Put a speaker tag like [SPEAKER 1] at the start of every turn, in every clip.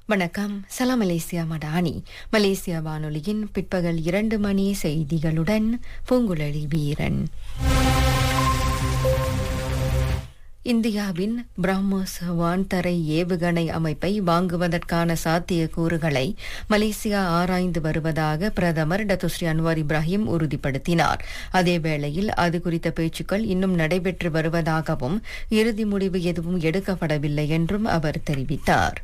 [SPEAKER 1] வணக்கம் சலாம் Malaysia Madani Malaysia வானொலியின் பிற்பகல் இரண்டு மணி செய்திகளுடன் பூங்குழலி வீரன் இந்தியாவின் பிரம்மோஸ் வான்தரை ஏவுகணை அமைப்பை வாங்குவதற்கான சாத்தியக்கூறுகளை மலேசியா ஆராய்ந்து வருவதாக பிரதமர் டத்துஸ்ரீ அன்வார் இப்ராஹிம் உறுதிப்படுத்தினார் அதேவேளையில் அது குறித்த பேச்சுக்கள் இன்னும் நடைபெற்று வருவதாகவும் இறுதி முடிவு எதுவும் எடுக்கப்படவில்லை என்றும் அவர் தெரிவித்தார்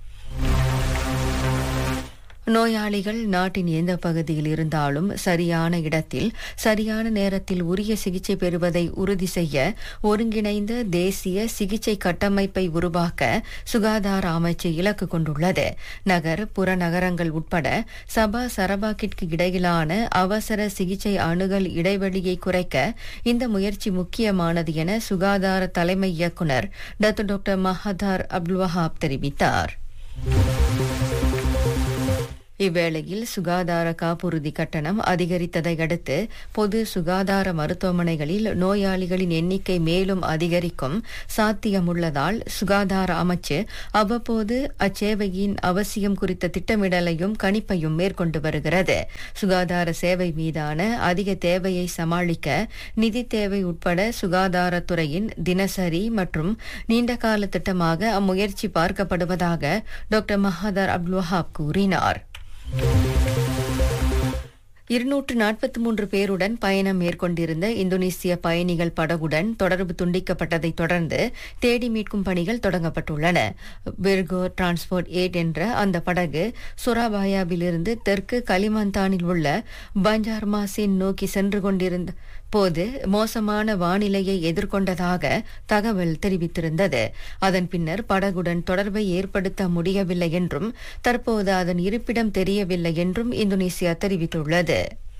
[SPEAKER 1] நோயாளிகள் நாட்டின் எந்த பகுதியில் இருந்தாலும் சரியான இடத்தில் சரியான நேரத்தில் உரிய சிகிச்சை பெறுவதை உறுதி செய்ய ஒருங்கிணைந்த தேசிய சிகிச்சை கட்டமைப்பை உருவாக்க சுகாதார அமைச்சு இலக்கு கொண்டுள்ளது நகர் புறநகரங்கள் உட்பட சபா சரபாக்கிற்கு இடையிலான அவசர சிகிச்சை அணுகல் இடைவெளியை குறைக்க இந்த முயற்சி முக்கியமானது என சுகாதார தலைமை இயக்குநர் Datuk doctor Mahathar Abdul Wahab தெரிவித்தார் இவ்வேளையில் சுகாதார காப்புறுதி கட்டணம் அதிகரித்ததை அடுத்து பொது சுகாதார மருத்துவமனைகளில் நோயாளிகளின் எண்ணிக்கை மேலும் அதிகரிக்கும் சாத்தியமுள்ளதால் சுகாதார அமைச்சு அவ்வப்போது அச்சேவையின் அவசியம் குறித்த திட்டமிடலையும் கணிப்பையும் மேற்கொண்டு வருகிறது சுகாதார சேவை மீதான அதிக தேவையை சமாளிக்க நிதி தேவை உட்பட சுகாதாரத்துறையின் தினசரி மற்றும் நீண்டகால திட்டமாக அம்முயற்சி பார்க்கப்படுவதாக டாக்டர் மஹாதர் அப்துல் வஹாப் கூறினார் இருநூற்று நாற்பத்தி மூன்று பேருடன் பயணம் மேற்கொண்டிருந்த இந்தோனேசிய பயணிகள் படகுடன் தொடர்பு துண்டிக்கப்பட்டதைத் தொடர்ந்து தேடி மீட்கும் பணிகள் தொடங்கப்பட்டுள்ளன விர்கோ டிரான்ஸ்போர்ட் எயிட் என்ற அந்த படகு சுராபாயாவிலிருந்து தெற்கு களிமந்தானில் உள்ள பஞ்சார்மாசின் நோக்கி சென்று கொண்டிருந்த போது மோசமான வானிலையை எதிர்கொண்டதாக தகவல் தெரிவித்திருந்தது அதன் பின்னர் படகுடன் தொடர்பை ஏற்படுத்த முடியவில்லை என்றும் தற்போது அதன் இருப்பிடம் தெரியவில்லை என்றும் இந்தோனேசியா தெரிவித்துள்ளது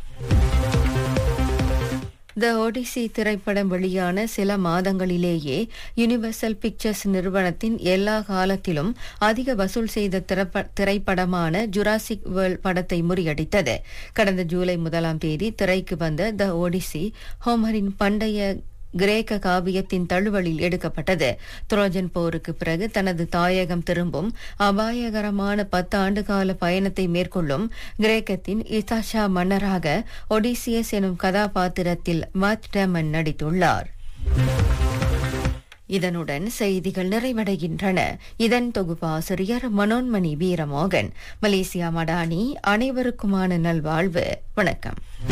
[SPEAKER 1] த ஒடிசி திரைப்படம் வெளியான சில மாதங்களிலேயே யுனிவர்சல் பிக்சர்ஸ் நிறுவனத்தின் எல்லா காலத்திலும் அதிக வசூல் செய்த திரைப்படமான ஜுராசிக் வேர்ல்ட் படத்தை முறியடித்தது கடந்த ஜூலை முதலாம் தேதி திரைக்கு வந்த த ஒடிசி ஹோமரின் பண்டைய கிரேக்க காவியத்தின் தழுவலில் எடுக்கப்பட்டது துரோஜன் போருக்கு பிறகு தனது தாயகம் திரும்பும் அபாயகரமான பத்து ஆண்டுகால பயணத்தை மேற்கொள்ளும் கிரேக்கத்தின் இசாஷா மன்னராக ஒடிசியஸ் எனும் கதாபாத்திரத்தில் மாத் டேமன் நடித்துள்ளார் இதனுடன் செய்திகள் நிறைவடைகின்றன இதன் தொகுப்பாசிரியர் மனோன்மணி வீரமோகன் மலேசியா மடானி அனைவருக்குமான நல்வாழ்வு வணக்கம்